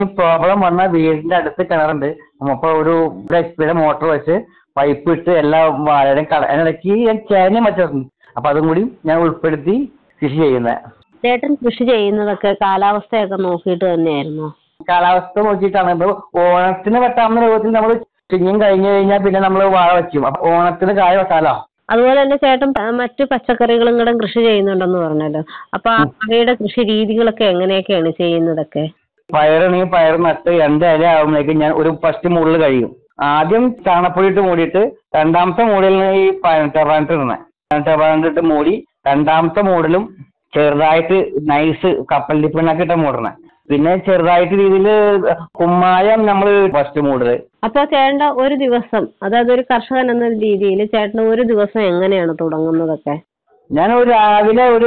Problem വന്ന വീടിന്റെ അടുത്ത് കിണറുണ്ട് അപ്പൊ ഒരു എച്ച് പിയുടെ മോട്ടോർ വെച്ച് പൈപ്പ് ഇട്ട് എല്ലാ വാഴയും കട അതിനിടയ്ക്ക് ഞാൻ ചേനയും വെച്ചിട്ടുണ്ട് അപ്പൊ അതും കൂടി ഞാൻ ഉൾപ്പെടുത്തി കൃഷി ചെയ്യുന്നത് ചേട്ടൻ കൃഷി ചെയ്യുന്നതൊക്കെ കാലാവസ്ഥയൊക്കെ നോക്കിയിട്ട് തന്നെയായിരുന്നോ കാലാവസ്ഥ നോക്കിയിട്ടാണ് ഇപ്പൊ ഓണത്തിന് വെട്ടാവുന്ന രൂപത്തിൽ നമ്മൾ ചിങ്ങം കഴിഞ്ഞു കഴിഞ്ഞാൽ പിന്നെ നമ്മൾ വാഴ വെക്കും അപ്പൊ ഓണത്തിന് കായ വെട്ടാലോ അതുപോലെ തന്നെ ചേട്ടൻ പ- മറ്റു പച്ചക്കറികളും കൂടെ കൃഷി ചെയ്യുന്നുണ്ടെന്ന് പറഞ്ഞല്ലോ അപ്പൊ അവയുടെ കൃഷി രീതികളൊക്കെ എങ്ങനെയൊക്കെയാണ് ചെയ്യുന്നതൊക്കെ പയറാണെങ്കിൽ പയർ നട്ട് രണ്ട് ഇല ആകുമ്പോഴേക്കും ഞാൻ ഒരു ഫസ്റ്റ് മൂടിൽ കഴിയും ആദ്യം ചാണപ്പൊടി ഇട്ട് മൂടിയിട്ട് രണ്ടാമത്തെ മൂടിൽ ഈ ടെറാനിട്ട് ഇടണേ ടെറാനിട്ട് ഇട്ട് മൂടി രണ്ടാമത്തെ മൂടിലും ചെറുതായിട്ട് നൈസ് കപ്പൽ ഡിപ്പിനൊക്കെ ഇട്ട മൂടണേ പിന്നെ ചെറുതായിട്ട് രീതിയിൽ കുമ്മായം നമ്മൾ ഫസ്റ്റ് മൂടല് അപ്പൊ ചേട്ടൻ ഒരു ദിവസം അതായത് ഒരു കർഷകൻ എന്ന രീതിയിൽ ചേട്ടന് ഒരു ദിവസം എങ്ങനെയാണ് തുടങ്ങുന്നതൊക്കെ ഞാൻ ഒരു രാവിലെ ഒരു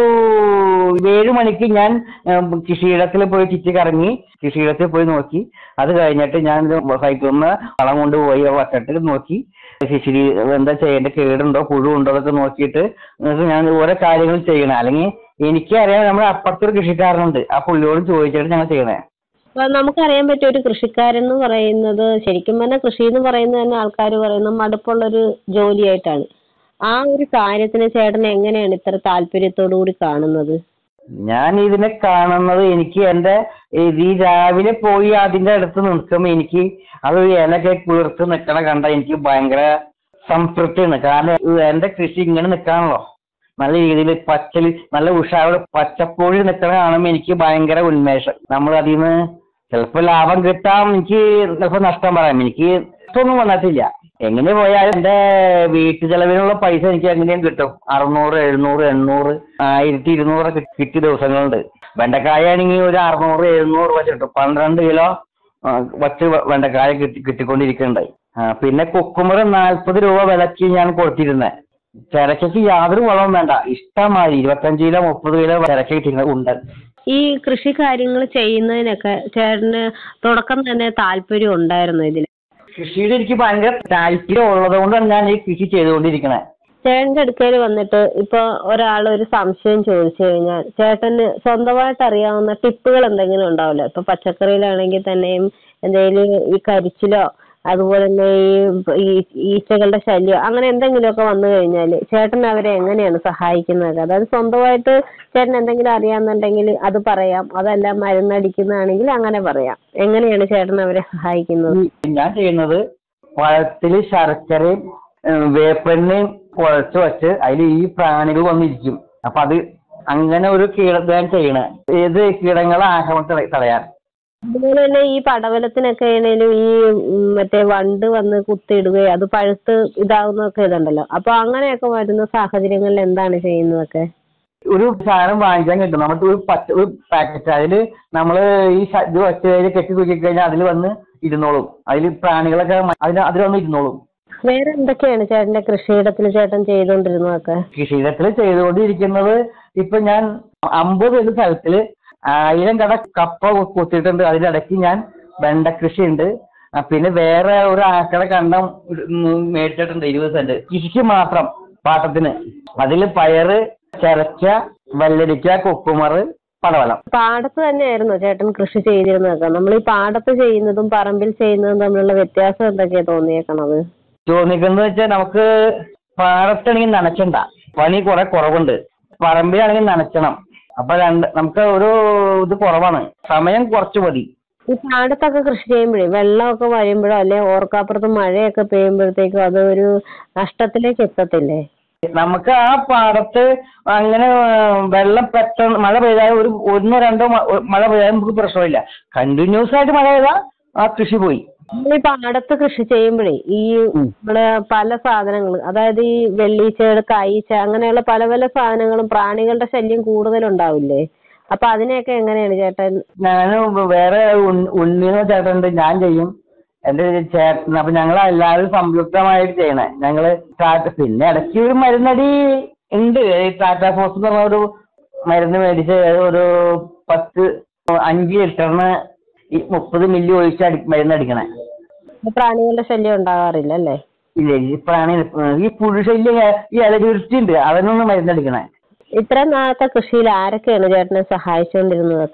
ഏഴ് മണിക്ക് ഞാൻ ഉം, കൃഷിയിടത്തിൽ പോയി ചുറ്റി കറങ്ങി കൃഷിയിടത്തിൽ പോയി നോക്കി അത് കഴിഞ്ഞിട്ട് ഞാൻ സൈക്കിളിൽ നിന്ന് വളം കൊണ്ടുപോയി ആ വട്ടത്തിൽ നോക്കി കൃഷി എന്താ ചെയ്യേണ്ട കേടുണ്ടോ പുഴു ഉണ്ടോ എന്നൊക്കെ നോക്കിയിട്ട് എന്നിട്ട് ഞാൻ ഓരോ കാര്യങ്ങൾ ചെയ്യണം അല്ലെങ്കിൽ എനിക്കറിയാം നമ്മുടെ അപ്പുറത്തൊരു കൃഷിക്കാരനുണ്ട് ആ പുള്ളിയോട് ചോദിച്ചിട്ട് ഞങ്ങൾ ചെയ്യണേ അപ്പൊ നമുക്കറിയാൻ പറ്റിയ ഒരു കൃഷിക്കാരൻ എന്ന് പറയുന്നത് ശരിക്കും പറഞ്ഞാൽ കൃഷി എന്ന് പറയുന്നത് തന്നെ ആൾക്കാർ പറയുന്നത് മടുപ്പുള്ളൊരു ജോലിയായിട്ടാണ് ആ ഒരു കാര്യത്തിന് ചേട്ടൻ എങ്ങനെയാണ് ഇത്ര താല്പര്യത്തോടു കൂടി കാണുന്നത് ഞാൻ ഇതിനെ കാണുന്നത് എനിക്ക് എന്റെ ഈ രാവിലെ പോയി അതിന്റെ അടുത്ത് നിൽക്കുമ്പോൾ എനിക്ക് അത് ഇലക്കെ കുളിർത്ത് നിൽക്കണ കണ്ട എനിക്ക് ഭയങ്കര സംതൃപ്തിയാണ് കാരണം ഇത് എന്റെ കൃഷി ഇങ്ങനെ നിൽക്കാണല്ലോ നല്ല രീതിയിൽ പച്ചല് നല്ല ഉഷാറോടെ പച്ചപ്പോഴി നിൽക്കണ കാണുമ്പോൾ എനിക്ക് ഭയങ്കര ഉന്മേഷം നമ്മൾ അതിൽ നിന്ന് ചിലപ്പോൾ ലാഭം കിട്ടാം എനിക്ക് ചിലപ്പോൾ നഷ്ടം പറയാം എനിക്ക് നഷ്ടമൊന്നും വന്നിട്ടില്ല എങ്ങനെ പോയാലും എന്റെ വീട്ടു ചെലവിനുള്ള പൈസ എനിക്ക് എങ്ങനെയും കിട്ടും അറുന്നൂറ് എഴുന്നൂറ് എണ്ണൂറ് ആയിരത്തി ഇരുന്നൂറ് കിട്ടിയ ദിവസങ്ങളുണ്ട് വെണ്ടക്കായ ആണെങ്കിൽ ഒരു അറുന്നൂറ് എഴുന്നൂറ് രൂപ കിട്ടും പന്ത്രണ്ട് കിലോ ആ, വച്ച് വെ- വെണ്ടക്കായ കിട്ടി കിട്ടിക്കൊണ്ടിരിക്കുന്നുണ്ടായി ആ, പിന്നെ കുക്കുമ്പർ നാൽപ്പത് രൂപ വിലക്ക് ഞാൻ കൊടുത്തിരുന്നത് ചിരക്കയ്ക്ക് യാതൊരു വളവും വേണ്ട ഇഷ്ടമാതിരി ഇരുപത്തഞ്ച് കിലോ മുപ്പത് കിലോ ചിരക്ക കിട്ടിയിരുന്നത് ഉണ്ട് ഈ കൃഷി കാര്യങ്ങൾ ചെയ്യുന്നതിനൊക്കെ ചേട്ടന് തുടക്കം തന്നെ താല്പര്യം ഉണ്ടായിരുന്നു ഇതിൽ കൃഷിയിൽ എനിക്ക് ഭയങ്കര താല്പര്യം ഉള്ളത് കൊണ്ടാണ് ഞാൻ ഈ കൃഷി ചെയ്തുകൊണ്ടിരിക്കണേ ചേട്ടന്റെ അടുക്കൽ വന്നിട്ട് ഇപ്പൊ ഒരാൾ ഒരു സംശയം ചോദിച്ചു കഴിഞ്ഞാൽ ചേട്ടന് സ്വന്തമായിട്ട് അറിയാവുന്ന ടിപ്പുകൾ എന്തെങ്കിലും ഉണ്ടാവില്ല ഇപ്പൊ പച്ചക്കറിയിലാണെങ്കിൽ തന്നെയും എന്തെങ്കിലും ഈ കരിച്ചിലോ അതുപോലെ തന്നെ ഈ ഈ ഈച്ചകളുടെ ശല്യം അങ്ങനെ എന്തെങ്കിലുമൊക്കെ വന്നു കഴിഞ്ഞാൽ ചേട്ടൻ അവരെ എങ്ങനെയാണ് സഹായിക്കുന്നത് അതായത് സ്വന്തമായിട്ട് ചേട്ടൻ എന്തെങ്കിലും അറിയാന്നുണ്ടെങ്കിൽ അത് പറയാം അതല്ല മരുന്നടിക്കുന്നതാണെങ്കിൽ അങ്ങനെ പറയാം എങ്ങനെയാണ് ചേട്ടൻ അവരെ സഹായിക്കുന്നത് ഞാൻ ചെയ്യുന്നത് പഴത്തില് ശർക്കരയും ഏഹ്, വേപ്പെണ്ണയും കുഴച്ച് വെച്ച് അതിൽ ഈ പ്രാണികൾ വന്നിരിക്കും അപ്പൊ അത് അങ്ങനെ ഒരു കീടത്തെ ഞാൻ ചെയ്യണേ ഏത് കീടങ്ങളെ ആക്രമണം തട- തടയാൻ അതുപോലെ തന്നെ ഈ പടവലത്തിനൊക്കെ ആണേലും ഈ ഉം, മറ്റേ വണ്ട് വന്ന് കുത്തിയിടുകയും അത് പഴുത്ത് ഇതാവുന്നതൊക്കെ ഇതുണ്ടല്ലോ അപ്പൊ അങ്ങനെയൊക്കെ വരുന്ന സാഹചര്യങ്ങളിൽ എന്താണ് ചെയ്യുന്നതൊക്കെ ഒരു സാധനം വാങ്ങിക്കാൻ കിട്ടും നമുക്ക് ഒരു പച്ച ഒരു പാക്കറ്റ് അതിൽ നമ്മൾ ഈ ശ- ഇത് വെച്ച് കഴിഞ്ഞ് കെട്ടി തൂക്കി കഴിഞ്ഞാൽ അതിൽ വന്ന് ഇരുന്നോളും അതിൽ പ്രാണികളൊക്കെ മ- അതിന് അതിൽ വന്ന് ഇരുന്നോളും വേറെ എന്തൊക്കെയാണ് ചേട്ടന്റെ കൃഷിയിടത്തിൽ ചേട്ടൻ ചെയ്തുകൊണ്ടിരുന്നതൊക്കെ കൃഷിയിടത്തിൽ ചെയ്തുകൊണ്ടിരിക്കുന്നത് ഇപ്പൊ ഞാൻ അമ്പത് ഒരു സ്ഥലത്തില് ആയിരം കട കപ്പ കു- കുത്തിയിട്ടുണ്ട് അതിനിടയ്ക്ക് ഞാൻ വെണ്ട കൃഷിയുണ്ട് ആ, പിന്നെ വേറെ ഒരു ആക്കട കണ്ടം ഒരു- ഉം മേടിച്ചിട്ടുണ്ട് ഇരുപത് സെന്റ് കൃഷിക്ക് മാത്രം പാട്ടത്തിന് അതിൽ പയറ് ചിരച്ച വെള്ളരിക്ക കുക്കുമറ് പടവലം പാടത്ത് തന്നെയായിരുന്നോ ചേട്ടൻ കൃഷി ചെയ്തിരുന്നതൊക്കെ നമ്മൾ ഈ പാടത്ത് ചെയ്യുന്നതും പറമ്പിൽ ചെയ്യുന്നതും തമ്മിലുള്ള വ്യത്യാസം എന്തൊക്കെയാ തോന്നിയേക്കണത് തോന്നിക്കുന്നത് വെച്ചാൽ നമുക്ക് പാടത്താണെങ്കിൽ നനച്ചണ്ട പണി കുറെ കുറവുണ്ട് പറമ്പിലാണെങ്കിൽ നനച്ചണം അപ്പൊ രണ്ട് നമുക്ക് ഒരു ഇത് കുറവാണ് സമയം കുറച്ച് മതി ഈ പാടത്തൊക്കെ കൃഷി ചെയ്യുമ്പോഴേ വെള്ളമൊക്കെ വരുമ്പോഴോ അല്ലെ ഓർക്കാപ്പുറത്ത് മഴയൊക്കെ പെയ്യുമ്പോഴത്തേക്കും അത് ഒരു നഷ്ടത്തിലേക്ക് എത്തത്തില്ലേ നമുക്ക് ആ പാടത്ത് അങ്ങനെ ആ, വെള്ളം പെട്ടെന്ന് മഴ പെയ്താൽ ഒരു ഒന്നോ രണ്ടോ മ- മഴ പെയ്താൽ നമുക്ക് പ്രശ്നമില്ല കണ്ടിന്യൂസ് ആയിട്ട് മഴ പെയ്താൽ ആ കൃഷി പോയി നമ്മൾ ഈ പാടത്ത് കൃഷി ചെയ്യുമ്പോഴേ ഈ ഉം. നമ്മള് പല സാധനങ്ങൾ അതായത് ഈ വെള്ളീച്ചകൾ കായ്ച്ച അങ്ങനെയുള്ള പല പല സാധനങ്ങളും പ്രാണികളുടെ ശല്യം കൂടുതലുണ്ടാവില്ലേ അപ്പൊ അതിനെയൊക്കെ എങ്ങനെയാണ് ചേട്ടൻ ഞാൻ വേറെ ഉണ്ണി ഉണ്ണി എന്ന ചേട്ടനുണ്ട് ഞാൻ ചെയ്യും എന്റെ ചേട്ടൻ അപ്പൊ ഞങ്ങൾ എല്ലാവരും സംയുക്തമായിട്ട് ചെയ്യണേ ഞങ്ങള് ടാറ്റ പിന്നെ ഇടയ്ക്ക് ഒരു മരുന്നടി ഉണ്ട് ഈ ടാറ്റ ഫോസ് എന്ന് പറഞ്ഞ ഒരു മരുന്ന് മേടിച്ച് ഒരു പത്ത് അഞ്ച് ലിറ്ററിന് ഈ മുപ്പത് മില്ലി ഒഴിച്ച് അടി മരുന്ന് അടിക്കണേ പ്രാണികളുടെ ശല്യം ഉണ്ടാകാറില്ല അല്ലേ ഇല്ല ഈ പ്രാണി ഈ പുഴുശല്യം ഈ ഇലചുരുട്ടിണ്ട് അതിനൊന്നും മരുന്നടിക്കണേ ഇത്രയും നാളത്തെ കൃഷിയിൽ ആരൊക്കെയാണ് ചേട്ടനെ സഹായിച്ചുകൊണ്ടിരുന്നതൊക്കെ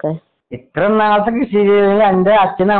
ഇത്ര നാളത്തെ കൃഷി ചെയ്തതിൽ എന്റെ അച്ഛനും